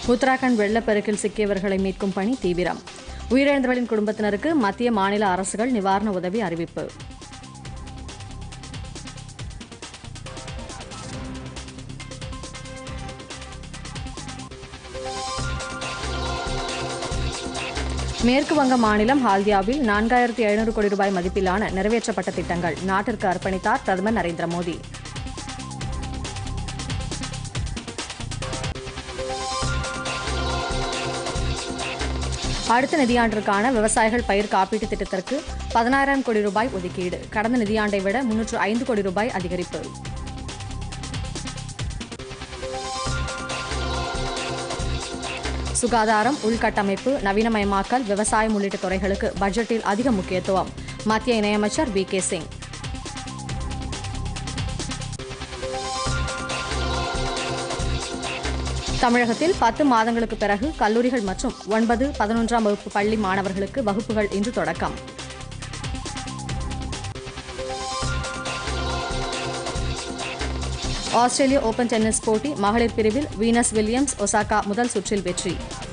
உத்தராகண்ட் வெள்ளப்பெருக்கில் சிக்கியவர்களை மீட்கும் பணி தீவிரம் உயிரிழந்தவர்களின் குடும்பத்தினருக்கு மத்திய மாநில அரசுகள் நிவாரண உதவி அறிவிப்பு மேற்கு வங்க மாநிலம் ஹால்தியாவில் நான்காயிரத்தி எழுநூறு கோடி ரூபாய் மதிப்பிலான நிறைவேற்றப்பட்ட திட்டங்கள் நாட்டிற்கு அர்ப்பணித்தார் பிரதமர் நரேந்திர மோடி அடுத்த நிதியாண்டிற்கான விவசாயிகள் பயிர் காப்பீட்டு திட்டத்திற்கு பதினாயிரம் கோடி ரூபாய் ஒதுக்கீடு கடந்த நிதியாண்டை விட முன்னூற்று ஐந்து கோடி ரூபாய் அதிகரிப்பு சுகாதாரம் உள்கட்டமைப்பு நவீனமயமாக்கல் விவசாயம் உள்ளிட்ட துறைகளுக்கு பட்ஜெட்டில் அதிக முக்கியத்துவம் மத்திய இணையமைச்சர் வி கே சிங் தமிழகத்தில் பத்து மாதங்களுக்கு பிறகு கல்லூரிகள் மற்றும் ஒன்பது பதினொன்றாம் வகுப்பு பள்ளி மாணவர்களுக்கு வகுப்புகள் இன்று தொடக்கம் ஆஸ்திரேலிய ஓபன் டென்னிஸ் போட்டி மகளிர் பிரிவில் வீனஸ் வில்லியம்ஸ் ஒசாகா முதல் சுற்றில் வெற்றி